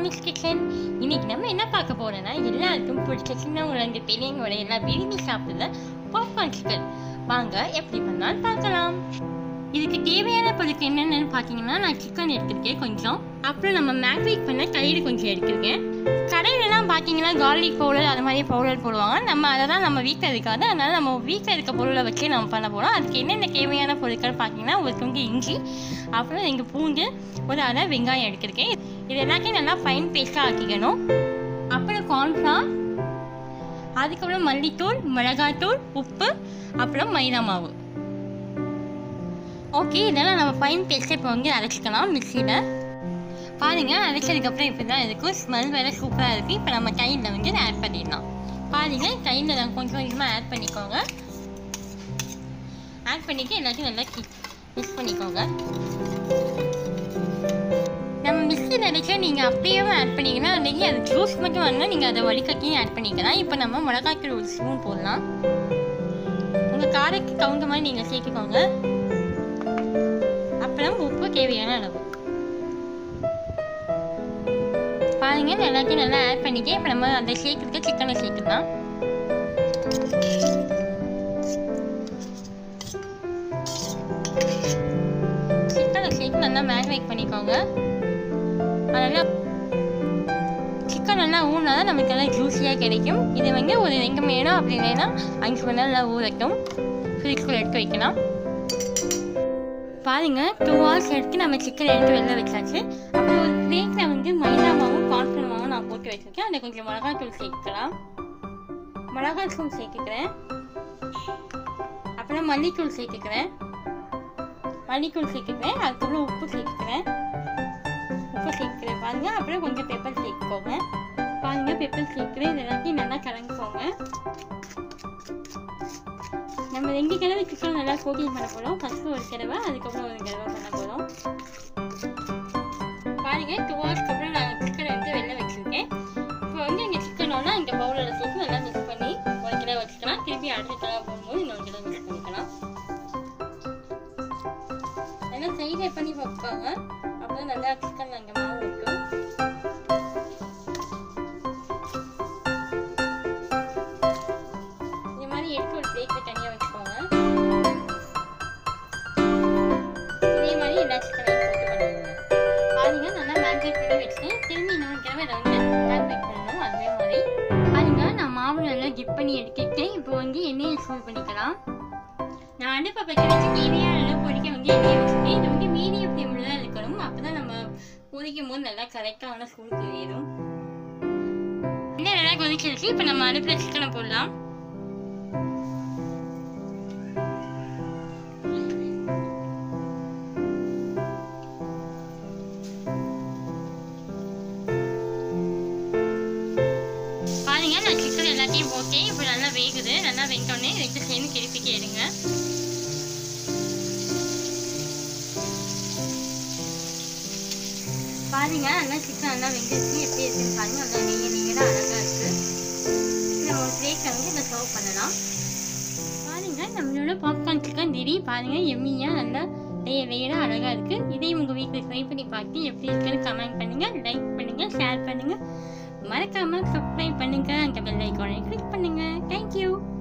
மாமிஸ் kitchen இன்னைக்கு நம்ம என்ன பார்க்க போறோம்னா எல்லாருக்கும் பிடிச்ச சின்னவங்க பெரியவங்களோட எல்லாம் விரும்பி சாப்பிடுற பாப்கார்ன் சிக்கன் வாங்க எப்படி பண்ணலாம்னு பார்க்கலாம் இதுக்கு தேவையான பொருட்கள் என்னென்னு பார்த்தீங்கன்னா நான் சிக்கன் எடுத்திருக்கேன் கொஞ்சம் அப்புறம் நம்ம மேக்ரேட் பண்ண தயிர் கொஞ்சம் எடுத்திருக்கேன் கடையிலலாம் பார்த்தீங்கன்னா கார்லிக் பவுடர் அது மாதிரி பவுடர் போடுவாங்க நம்ம அதை தான் நம்ம வீட்டில் இருக்காது அதனால நம்ம வீட்டில் இருக்க பொருளை வச்சு நம்ம பண்ண போகிறோம் அதுக்கு என்னென்ன தேவையான பொருட்கள் பார்த்தீங்கன்னா ஒரு துண்டு இஞ்சி அப்புறம் ரெண்டு பூண்டு ஒரு அரை வெங்காயம் எடுத்திருக்கேன் இது எல்லாத்தையும் நல்லா ஃபைன் பேஸ்ட்டாக ஆக்கிக்கணும் அப்புறம் கார்ன்ஃப்ளவர் அதுக்கப்புறம் மல்லித்தூள் மிளகாய்த்தூள் உப்பு அப்புறம் மைதா மாவு ஓகே இதெல்லாம் நம்ம ஃபைன் பேஸ்ட்டை இப்போ வந்து அரைச்சிக்கலாம் மிக்சியில் பாருங்க அரைச்சதுக்கப்புறம் இப்படி தான் இருக்கும் ஸ்மெல் வேறு சூப்பராக இருக்குது இப்போ நம்ம கையில் வந்து ஆட் பண்ணிடலாம் பாருங்க கையில் நான் கொஞ்சம் கொஞ்சமாக ஆட் பண்ணிக்கோங்க ஆட் பண்ணிவிட்டு எல்லாத்தையும் நல்லா மிக்ஸ் பண்ணிக்கோங்க நம்ம மிக்சியில் அரைச்சா நீங்கள் அப்படியே ஆட் பண்ணிங்கன்னா அன்றைக்கி அது ஜூஸ் மட்டும் வரணும் நீங்கள் அதை வடிகட்டியும் ஆட் பண்ணிக்கலாம் இப்போ நம்ம மிளகாய்த்தூள் ஒரு ஸ்பூன் போடலாம் உங்கள் காரத்துக்கு தகுந்த மாதிரி நீங்கள் சேர்த்துக்கோங்க அப்புறம் உப்பு தேவையான அளவு பாருங்க நான் எல்லாத்தையும் நல்லா ஆட் பண்ணிட்டு இப்போ நம்ம அந்த சேர்க்கறதுக்கு சிக்கனை சேர்த்துக்கலாம் சிக்கனை சேர்த்து நல்லா மேரினேட் பண்ணிக்கோங்க அதெல்லாம் சிக்கன் நல்லா ஊறினா தான் நமக்கு நல்லா ஜூஸியாக கிடைக்கும் இது வந்து ஒரு ரெண்டு மணி நேரம் அப்படி இல்லைன்னா அஞ்சு மணி நேரம் நல்லா ஊறட்டும் ஃப்ரிட்ஜ்குள்ளே எடுத்து வைக்கலாம் பாருங்க டூ ஹவர்ஸ் எடுத்து நம்ம சிக்கன் எடுத்து வெளில வச்சாச்சு அப்புறம் ஒரு பிளேட்டில் வந்து மைதா மாவும் கார்ன்ஃபிளவர் மாவும் நான் போட்டு வச்சிருக்கேன் அதில் கொஞ்சம் மிளகாத்தூள் சேர்த்துக்கலாம் மிளகாத்தூள் சேர்த்துக்கிறேன் அப்புறம் மல்லித்தூள் சேர்த்துக்கிறேன் மல்லித்தூள் சேர்த்துக்கிறேன் அதுக்கப்புறம் உப்பு சேர்த்துக்கிறேன் உப்பு சேர்த்துக்கிறேன் பாருங்க அப்புறம் கொஞ்சம் பெப்பர் சேர்த்துக்கோங்க பாருங்க பெப்பர் சேர்த்துக்கிறேன் இது எல்லாத்தையும் நல்லா கலந்துக்கோங்க நம்ம ரெண்டு தடவை சிக்கன் நல்லா கோட்டிங் பண்ண போகிறோம் ஃபஸ்ட்டு ஒரு தடவை அதுக்கப்புறம் ஒரு தடவை பண்ண போகிறோம் பாருங்க டூ ஹவர்ஸ்க்கு அப்புறம் நான் சிக்கன் எடுத்து வெளில வச்சுருக்கேன் இப்போ வந்து இந்த சிக்கனோட இந்த பவுலில் சேர்த்து நல்லா மிக்ஸ் பண்ணி ஒரு தடவை வச்சுக்கலாம் திருப்பி அடுத்த தடவை போகும்போது இன்னொரு தடவை மிக்ஸ் பண்ணிக்கலாம் நல்லா சைடை பண்ணி வைப்பாங்க அப்போ நல்லா சிக்கன் அங்கே மாவு இருக்கும் இந்த மாதிரி எடுத்து ஒரு பிளேட்ல தனியாக வச்சுக்கோங்க இதே மாதிரி எல்லா சிக்கனையும் போட்டு பண்ணிடுங்க பாருங்க நல்லா மேரினேட் பண்ணி வச்சுட்டேன் திரும்பி இன்னொரு தடவை இதை வந்து மேரினேட் பண்ணணும் அதே மாதிரி பாருங்க நான் மாவு நல்லா டிப் பண்ணி எடுத்துக்கிட்டேன் இப்போ வந்து எண்ணெயை சூடு பண்ணிக்கலாம் நான் அடுப்பை பற்றி வச்சு தேவையான அளவு பொரிக்க வந்து எண்ணெயை வச்சுட்டேன் இது வந்து மீடியம் ஃப்ளேமில் தான் இருக்கணும் அப்போ தான் நம்ம பொரிக்கும் போது நல்லா கரெக்டான சூடு தெரியும் எண்ணெய் நல்லா கொதிச்சிருச்சு இப்போ நம்ம அடுப்பில் சிக்கனை போடலாம் பாருங்க நான் சிக்கன் எல்லாத்தையும் போட்டேன் இப்போ நல்லா வேகுது நல்லா வெந்தோடனே ரெண்டு சேர்ந்து திருப்பிட்டு எடுங்க பாருங்க நல்லா சிக்கன் நல்லா வெந்துருச்சு எப்படி இருக்குன்னு பாருங்க நல்லா நீங்க நீங்க தான் அழகா இருக்கு நம்ம ஒரு பிளேட்ல வந்து இதை சர்வ் பண்ணலாம் பாருங்க நம்மளோட பாப்கார்ன் சிக்கன் ரெடி பாருங்க எம்மியா நல்லா லேயர் லேயராக அழகாக இருக்குது இதையும் உங்கள் வீட்டில் ட்ரை பண்ணி பார்த்து எப்படி இருக்குன்னு கமெண்ட் பண்ணுங்கள் லைக் பண்ணுங்கள் ஷேர் பண்ணுங்கள் மறக்காமல் சப்ஸ்கிரைப் பண்ணுங்கள் அந்த பெல் ஐக்கானை கிளிக் பண்ணுங்கள் தேங்க்யூ